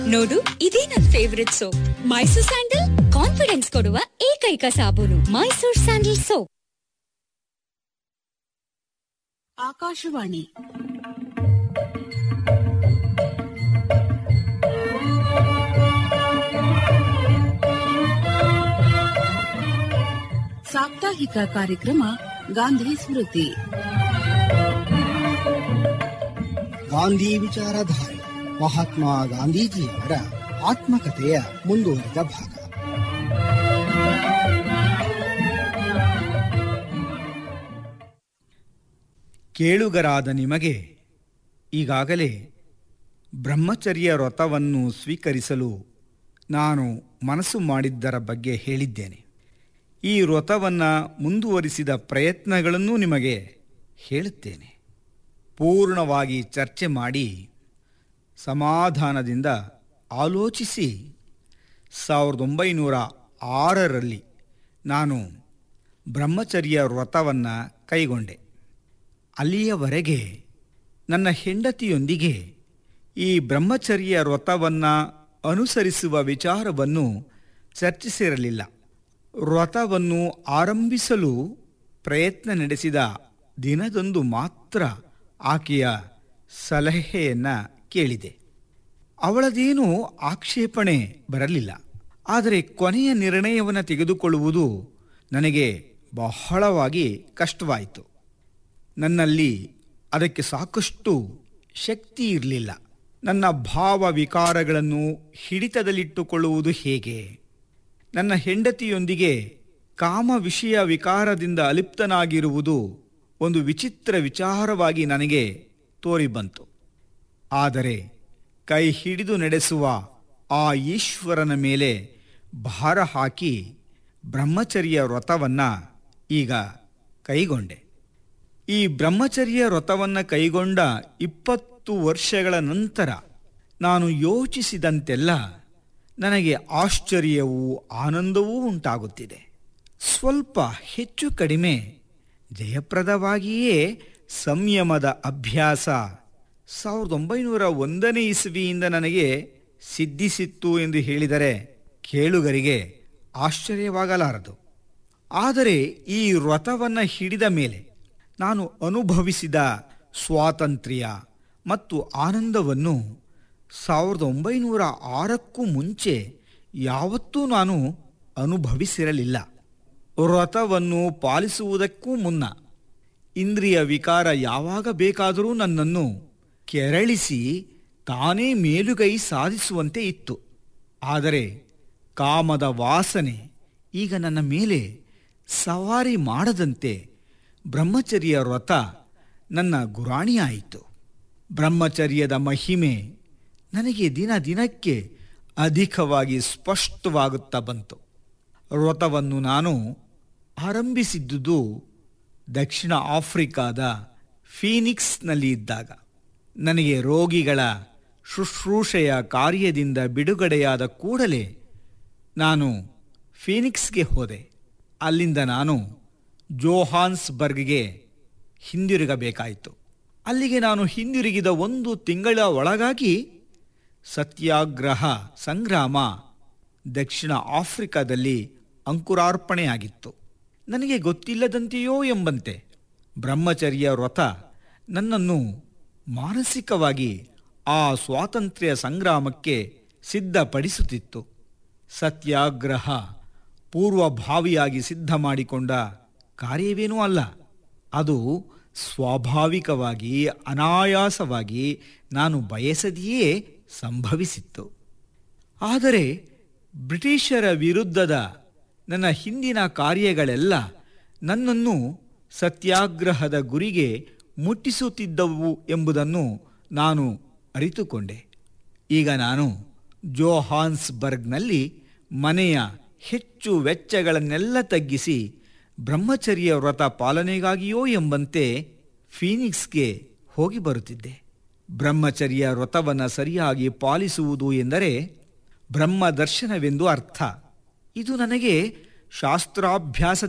ನೋಡು ಇದೇ ನನ್ favourite soap Mysore sandal confidence ಕೊಡುವ ಏಕೈಕ ಸಾಬೂನು ಮೈಸೂರ್ ಸ್ಯಾಂಡಲ್ ಸೋಪ್ ಆಕಾಶವಾಣಿ ಸಾಪ್ತಾಹಿಕ ಕಾರ್ಯಕ್ರಮ ಗಾಂಧಿ ಸ್ಮೃತಿ ಗಾಂಧಿ ವಿಚಾರಧಾರೆ ಮಹಾತ್ಮ ಗಾಂಧೀಜಿಯವರ ಆತ್ಮಕಥೆಯ ಮುಂದುವರಿದ ಭಾಗ ಕೇಳುಗರಾದ ನಿಮಗೆ ಈಗಾಗಲೇ ಬ್ರಹ್ಮಚರ್ಯ ವ್ರತವನ್ನು ಸ್ವೀಕರಿಸಲು ನಾನು ಮನಸ್ಸು ಮಾಡಿದ್ದರ ಬಗ್ಗೆ ಹೇಳಿದ್ದೇನೆ ಈ ವ್ರತವನ್ನು ಮುಂದುವರಿಸಿದ ಪ್ರಯತ್ನಗಳನ್ನೂ ನಿಮಗೆ ಹೇಳುತ್ತೇನೆ ಪೂರ್ಣವಾಗಿ ಚರ್ಚೆ ಮಾಡಿ ಸಮಾಧಾನದಿಂದ ಆಲೋಚಿಸಿ ಸಾವಿರದ ಒಂಬೈನೂರ ಆರರಲ್ಲಿ ನಾನು ಬ್ರಹ್ಮಚರ್ಯ ವ್ರತವನ್ನು ಕೈಗೊಂಡೆ ಅಲ್ಲಿಯವರೆಗೆ ನನ್ನ ಹೆಂಡತಿಯೊಂದಿಗೆ ಈ ಬ್ರಹ್ಮಚರ್ಯ ವ್ರತವನ್ನು ಅನುಸರಿಸುವ ವಿಚಾರವನ್ನು ಚರ್ಚಿಸಿರಲಿಲ್ಲ ವ್ರತವನ್ನು ಆರಂಭಿಸಲು ಪ್ರಯತ್ನ ನಡೆಸಿದ ದಿನದೊಂದು ಮಾತ್ರ ಆಕೆಯ ಸಲಹೆಯನ್ನು ಕೇಳಿದೆ ಅವಳದೇನೂ ಆಕ್ಷೇಪಣೆ ಬರಲಿಲ್ಲ ಆದರೆ ಕೊನೆಯ ನಿರ್ಣಯವನ್ನು ತೆಗೆದುಕೊಳ್ಳುವುದು ನನಗೆ ಬಹಳವಾಗಿ ಕಷ್ಟವಾಯಿತು ನನ್ನಲ್ಲಿ ಅದಕ್ಕೆ ಸಾಕಷ್ಟು ಶಕ್ತಿ ಇರಲಿಲ್ಲ ನನ್ನ ಭಾವ ವಿಕಾರಗಳನ್ನು ಹಿಡಿತದಲ್ಲಿಟ್ಟುಕೊಳ್ಳುವುದು ಹೇಗೆ ನನ್ನ ಹೆಂಡತಿಯೊಂದಿಗೆ ಕಾಮ ವಿಷಯ ವಿಕಾರದಿಂದ ಅಲಿಪ್ತನಾಗಿರುವುದು ಒಂದು ವಿಚಿತ್ರ ವಿಚಾರವಾಗಿ ನನಗೆ ತೋರಿಬಂತು ಆದರೆ ಕೈ ಹಿಡಿದು ನಡೆಸುವ ಆ ಈಶ್ವರನ ಮೇಲೆ ಭಾರ ಹಾಕಿ ಬ್ರಹ್ಮಚರ್ಯ ವ್ರತವನ್ನು ಈಗ ಕೈಗೊಂಡೆ ಈ ಬ್ರಹ್ಮಚರ್ಯ ವ್ರತವನ್ನು ಕೈಗೊಂಡ ಇಪ್ಪತ್ತು ವರ್ಷಗಳ ನಂತರ ನಾನು ಯೋಚಿಸಿದಂತೆಲ್ಲ ನನಗೆ ಆಶ್ಚರ್ಯವೂ ಆನಂದವೂ ಉಂಟಾಗುತ್ತಿದೆ ಸ್ವಲ್ಪ ಹೆಚ್ಚು ಕಡಿಮೆ ಜಯಪ್ರದವಾಗಿಯೇ ಸಂಯಮದ ಅಭ್ಯಾಸ ಸಾವಿರದ ಒಂಬೈನೂರ ಒಂದನೇ ಇಸವಿಯಿಂದ ನನಗೆ ಸಿದ್ಧಿಸಿತ್ತು ಎಂದು ಹೇಳಿದರೆ ಕೇಳುಗರಿಗೆ ಆಶ್ಚರ್ಯವಾಗಲಾರದು ಆದರೆ ಈ ವ್ರತವನ್ನು ಹಿಡಿದ ಮೇಲೆ ನಾನು ಅನುಭವಿಸಿದ ಸ್ವಾತಂತ್ರ್ಯ ಮತ್ತು ಆನಂದವನ್ನು ಸಾವಿರದ ಒಂಬೈನೂರ ಆರಕ್ಕೂ ಮುಂಚೆ ಯಾವತ್ತೂ ನಾನು ಅನುಭವಿಸಿರಲಿಲ್ಲ ವ್ರತವನ್ನು ಪಾಲಿಸುವುದಕ್ಕೂ ಮುನ್ನ ಇಂದ್ರಿಯ ವಿಕಾರ ಯಾವಾಗ ಬೇಕಾದರೂ ನನ್ನನ್ನು ಕೆರಳಿಸಿ ತಾನೇ ಮೇಲುಗೈ ಸಾಧಿಸುವಂತೆ ಇತ್ತು ಆದರೆ ಕಾಮದ ವಾಸನೆ ಈಗ ನನ್ನ ಮೇಲೆ ಸವಾರಿ ಮಾಡದಂತೆ ಬ್ರಹ್ಮಚರ್ಯ ವ್ರತ ನನ್ನ ಗುರಾಣಿಯಾಯಿತು ಬ್ರಹ್ಮಚರ್ಯದ ಮಹಿಮೆ ನನಗೆ ದಿನ ದಿನಕ್ಕೆ ಅಧಿಕವಾಗಿ ಸ್ಪಷ್ಟವಾಗುತ್ತಾ ಬಂತು ವ್ರತವನ್ನು ನಾನು ಆರಂಭಿಸಿದ್ದುದು ದಕ್ಷಿಣ ಆಫ್ರಿಕಾದ ಫೀನಿಕ್ಸ್ನಲ್ಲಿ ಇದ್ದಾಗ ನನಗೆ ರೋಗಿಗಳ ಶುಶ್ರೂಷೆಯ ಕಾರ್ಯದಿಂದ ಬಿಡುಗಡೆಯಾದ ಕೂಡಲೇ ನಾನು ಫೀನಿಕ್ಸ್ಗೆ ಹೋದೆ ಅಲ್ಲಿಂದ ನಾನು ಜೋಹಾನ್ಸ್ಬರ್ಗ್ಗೆ ಹಿಂದಿರುಗಬೇಕಾಯಿತು ಅಲ್ಲಿಗೆ ನಾನು ಹಿಂದಿರುಗಿದ ಒಂದು ತಿಂಗಳ ಒಳಗಾಗಿ ಸತ್ಯಾಗ್ರಹ ಸಂಗ್ರಾಮ ದಕ್ಷಿಣ ಆಫ್ರಿಕಾದಲ್ಲಿ ಅಂಕುರಾರ್ಪಣೆಯಾಗಿತ್ತು ನನಗೆ ಗೊತ್ತಿಲ್ಲದಂತೆಯೋ ಎಂಬಂತೆ ಬ್ರಹ್ಮಚರ್ಯ ವ್ರತ ನನ್ನನ್ನು ಮಾನಸಿಕವಾಗಿ ಆ ಸ್ವಾತಂತ್ರ್ಯ ಸಂಗ್ರಾಮಕ್ಕೆ ಸಿದ್ಧಪಡಿಸುತ್ತಿತ್ತು ಸತ್ಯಾಗ್ರಹ ಪೂರ್ವಭಾವಿಯಾಗಿ ಸಿದ್ಧ ಮಾಡಿಕೊಂಡ ಕಾರ್ಯವೇನೂ ಅಲ್ಲ ಅದು ಸ್ವಾಭಾವಿಕವಾಗಿ ಅನಾಯಾಸವಾಗಿ ನಾನು ಬಯಸದೆಯೇ ಸಂಭವಿಸಿತ್ತು ಆದರೆ ಬ್ರಿಟಿಷರ ವಿರುದ್ಧದ ನನ್ನ ಹಿಂದಿನ ಕಾರ್ಯಗಳೆಲ್ಲ ನನ್ನನ್ನು ಸತ್ಯಾಗ್ರಹದ ಗುರಿಗೆ ಮುಟ್ಟಿಸುತ್ತಿದ್ದವು ಎಂಬುದನ್ನು ನಾನು ಅರಿತುಕೊಂಡೆ ಈಗ ನಾನು ಜೋಹಾನ್ಸ್ಬರ್ಗ್ನಲ್ಲಿ ಮನೆಯ ಹೆಚ್ಚು ವೆಚ್ಚಗಳನ್ನೆಲ್ಲ ತಗ್ಗಿಸಿ ಬ್ರಹ್ಮಚರ್ಯ ವ್ರತ ಪಾಲನೆಗಾಗಿಯೋ ಎಂಬಂತೆ ಫೀನಿಕ್ಸ್ಗೆ ಹೋಗಿ ಬರುತ್ತಿದ್ದೆ ಬ್ರಹ್ಮಚರ್ಯ ವ್ರತವನ್ನು ಸರಿಯಾಗಿ ಪಾಲಿಸುವುದು ಎಂದರೆ ಬ್ರಹ್ಮ ದರ್ಶನವೆಂದು ಅರ್ಥ ಇದು ನನಗೆ ಶಾಸ್ತ್ರಾಭ್ಯಾಸ